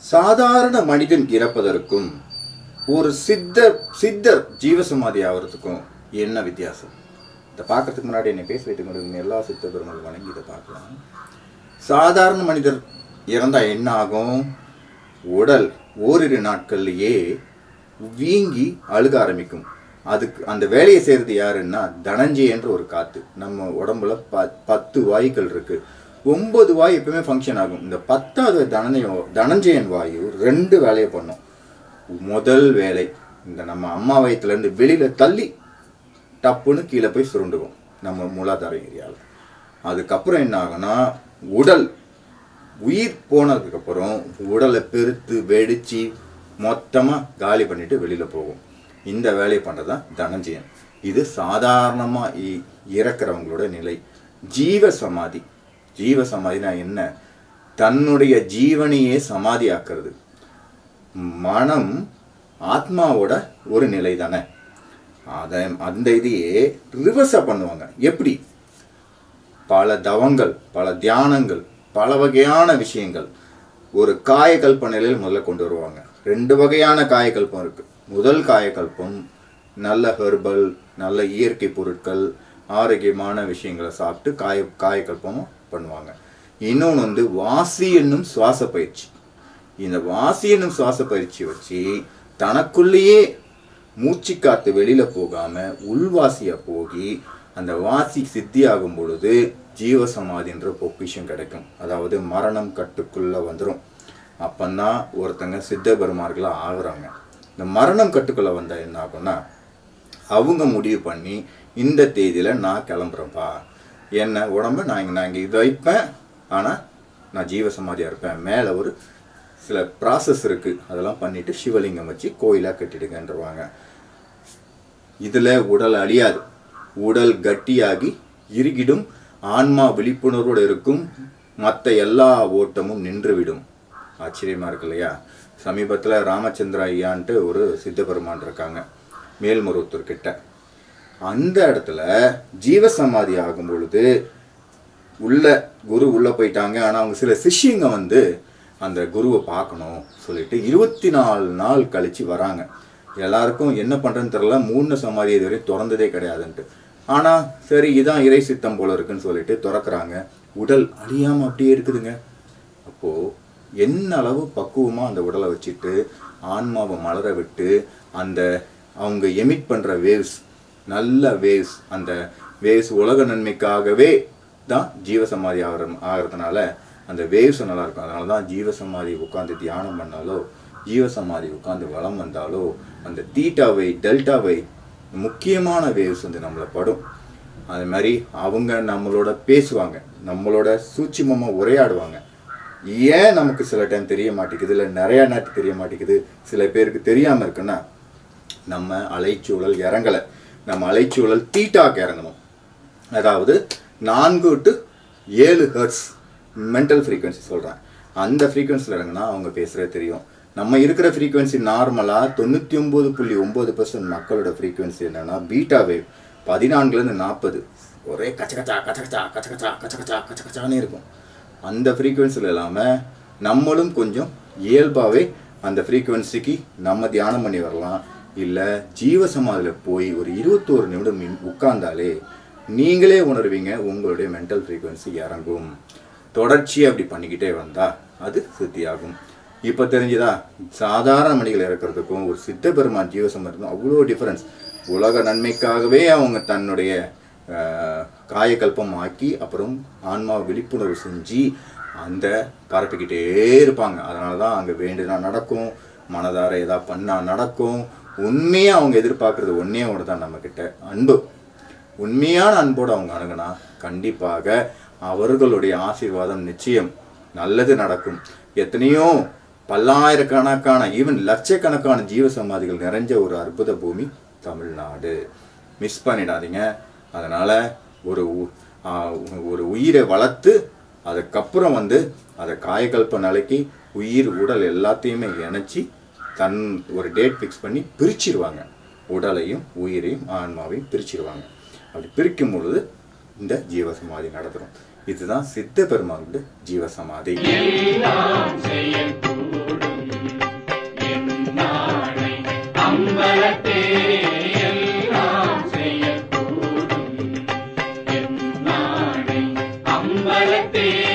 சாதாரண மனிதன் இறப்பதற்கும் ஒரு சித்தர் சித்தர் ஜீவசமாதி ஆகிறதுக்கும் என்ன வித்தியாசம் இதை பார்க்கறதுக்கு முன்னாடி என்னை பேச வைத்துக் கொண்டிருக்கும் எல்லா சித்த பெருமாள் வணங்கி இதை பார்க்கலாம் சாதாரண மனிதர் இறந்தா என்ன ஆகும் உடல் ஓரிரு நாட்கள்லயே வீங்கி அழுக ஆரம்பிக்கும் அதுக்கு அந்த வேலையை செய்கிறது யாருன்னா தனஞ்சயன்ற ஒரு காத்து நம்ம உடம்புல ப பத்து வாயுக்கள் இருக்கு ஒன்பது வாயு எப்பவுமே ஃபங்க்ஷன் ஆகும் இந்த பத்தாவது தனஞ்சய தனஞ்சயன் வாயு ரெண்டு வேலையை பண்ணும் முதல் வேலை இந்த நம்ம அம்மா வயிற்றுலேருந்து வெளியில தள்ளி டப்புன்னு கீழே போய் சுருண்டுக்கும் நம்ம மூலாதார ஏரியாவில் அதுக்கப்புறம் என்ன ஆகும்னா உடல் உயிர் போனதுக்கப்புறம் உடலை பெருத்து வெடிச்சு மொத்தமாக காலி பண்ணிட்டு வெளியில் போகும் இந்த வேலையை பண்ணுறது தான் தனஞ்சயன் இது சாதாரணமாக இறக்குறவங்களோட நிலை ஜீவ சமாதி ஜீவ சமாதினா என்ன தன்னுடைய ஜீவனையே சமாதி ஆக்குறது மனம் ஆத்மாவோட ஒரு நிலை தானே அதை அந்த இதையே ரிவர்ஸாக பண்ணுவாங்க எப்படி பல தவங்கள் பல தியானங்கள் பல வகையான விஷயங்கள் ஒரு காயக்கல்பனையில் முதல்ல கொண்டு வருவாங்க ரெண்டு வகையான காயக்கல்பம் இருக்கு முதல் காயக்கல்பம் நல்ல ஹெர்பல் நல்ல இயற்கை பொருட்கள் ஆரோக்கியமான விஷயங்களை சாப்பிட்டு காய காயக்கல்பமும் பண்ணுவாங்க இன்னொன்று வந்து வாசி என்னும் சுவாச பயிற்சி இந்த வாசி என்னும் சுவாச பயிற்சி வச்சு தனக்குள்ளேயே மூச்சு காத்து வெளியில போகாம உள்வாசியா போகி அந்த வாசி சித்தியாகும் பொழுது ஜீவசமாதின்ற பொக்கிஷம் கிடைக்கும் அதாவது மரணம் கட்டுக்குள்ள வந்துடும் அப்பந்தான் ஒருத்தங்க சித்த பெருமார்களா ஆகுறாங்க இந்த மரணம் கட்டுக்குள்ள வந்தா என்ன ஆகும்னா அவங்க முடிவு பண்ணி இந்த தேதியில நான் கிளம்புறேன்ப்பா என்ன உடம்ப நான் இங்கே நான் இங்கே இது வைப்பேன் ஆனால் நான் ஜீவசமாதியாக இருப்பேன் மேலே ஒரு சில ப்ராசஸ் இருக்குது அதெல்லாம் பண்ணிவிட்டு சிவலிங்கம் வச்சு கோயிலாக கட்டிடுங்கன்றவாங்க இதில் உடல் அழியாது உடல் கட்டியாகி இறுகிடும் ஆன்மா விழிப்புணர்வோடு இருக்கும் மற்ற எல்லா ஓட்டமும் நின்றுவிடும் ஆச்சரியமாக இருக்கு இல்லையா சமீபத்தில் ராமச்சந்திர ஐயான்ட்டு ஒரு சித்த பெருமான் இருக்காங்க மேல்மருவத்தூர் கிட்ட அந்த இடத்துல ஜீவசமாதி ஆகும் பொழுது உள்ள குரு உள்ள போயிட்டாங்க ஆனால் அவங்க சில சிஷ்யங்க வந்து அந்த குருவை பார்க்கணும் சொல்லிட்டு இருபத்தி நாலு நாள் கழிச்சு வராங்க எல்லாருக்கும் என்ன பண்ணுறதுன்னு தெரில மூணு சமாதி இது வரையும் திறந்ததே கிடையாதுன்ட்டு ஆனால் சரி இதான் இறை சித்தம் போல இருக்குன்னு சொல்லிட்டு திறக்கிறாங்க உடல் அழியாமல் அப்படியே இருக்குதுங்க அப்போது என்ன அளவு பக்குவமாக அந்த உடலை வச்சுட்டு ஆன்மாவை மலர விட்டு அந்த அவங்க எமிட் பண்ணுற வேவ்ஸ் நல்ல வேவ்ஸ் அந்த வேவ்ஸ் உலக நன்மைக்காகவே தான் ஜீவசமாதி ஆகிற ஆகிறதுனால அந்த வேவ்ஸ் நல்லா இருக்கும் அதனால தான் ஜீவசமாதி உட்காந்து தியானம் பண்ணாலோ ஜீவசமாதி உட்காந்து வளம் வந்தாலோ அந்த தீட்டாவை டெல்டாவை முக்கியமான வேவ்ஸ் வந்து நம்மளை படும் அது மாதிரி அவங்க நம்மளோட பேசுவாங்க நம்மளோட சூட்சிமமாக உரையாடுவாங்க ஏன் நமக்கு சில டைம் தெரிய மாட்டேங்குது இல்லை நிறையா நேரத்துக்கு தெரிய மாட்டேங்குது சில பேருக்கு தெரியாமல் இருக்குன்னா நம்ம அலைச்சூழல் இறங்கலை நம்ம அலைச்சூழல் தீட்டாக்கு இறங்கணும் அதாவது நான்கு டு ஏழு ஹெர்ட்ஸ் மென்டல் ஃப்ரீக்வன்சி சொல்கிறேன் அந்த ஃப்ரீக்வன்சியில் இறங்கினா அவங்க பேசுகிறது தெரியும் நம்ம இருக்கிற ஃப்ரீக்வன்சி நார்மலாக தொண்ணூற்றி ஒம்பது புள்ளி ஒம்பது பர்சன்ட் மக்களோட ஃப்ரீக்வன்சி என்னென்னா பீட்டா வேவ் பதினான்குலேருந்து நாற்பது ஒரே கச்சகச்சா கச்சகச்சா கச்சகச்சா கச்சகச்சா கச்சகச்சானே இருக்கும் அந்த ஃப்ரீக்வன்சியில் இல்லாமல் நம்மளும் கொஞ்சம் இயல்பாகவே அந்த ஃப்ரீக்வன்சிக்கு நம்ம தியானம் பண்ணி வரலாம் இல்லை ஜீவசமாதியில் போய் ஒரு இருபத்தோரு நிமிடம் உட்கார்ந்தாலே நீங்களே உணர்வீங்க உங்களுடைய மென்டல் ஃப்ரீக்வன்சி இறங்கும் தொடர்ச்சியாக அப்படி பண்ணிக்கிட்டே வந்தால் அது சித்தியாகும் இப்போ தெரிஞ்சுதா சாதாரண மனிதர்கள் இறக்கிறதுக்கும் ஒரு சித்த பெருமான் ஜீவசமாதிக்கும் அவ்வளோ டிஃப்ரென்ஸ் உலக நன்மைக்காகவே அவங்க தன்னுடைய காயக்கல்பம் ஆக்கி அப்புறம் ஆன்மா விழிப்புணர்வு செஞ்சு அந்த பரப்பிக்கிட்டே இருப்பாங்க அதனால தான் அங்கே வேண்டுனா நடக்கும் மனதார ஏதாவது பண்ணால் நடக்கும் உண்மையாக அவங்க எதிர்பார்க்குறது ஒன்றே ஒன்று தான் நம்மக்கிட்ட அன்பு உண்மையான அன்போடு அவங்க அணுகுனா கண்டிப்பாக அவர்களுடைய ஆசீர்வாதம் நிச்சயம் நல்லது நடக்கும் எத்தனையோ பல்லாயிரக்கணக்கான ஈவன் லட்சக்கணக்கான ஜீவசமாதிகள் நிறைஞ்ச ஒரு அற்புத பூமி தமிழ்நாடு மிஸ் பண்ணிடாதீங்க அதனால் ஒரு ஒரு உயிரை வளர்த்து அதுக்கப்புறம் வந்து அதை காயக்கல்ப நிலைக்கு உயிர் உடல் எல்லாத்தையுமே இணைச்சி தன் ஒரு டேட் ஃபிக்ஸ் பண்ணி பிரிச்சிருவாங்க உடலையும் உயிரையும் ஆன்மாவையும் பிரிச்சிருவாங்க அப்படி பிரிக்கும் பொழுது இந்த ஜீவசமாதி நடத்துகிறோம் இதுதான் சித்த பெருமானுடைய ஜீவசமாதி எல்லாம் செய்யக்கூடும் அம்பலத்தே எல்லாம் செய்யக்கூடும் என்னாடை அம்பலத்தே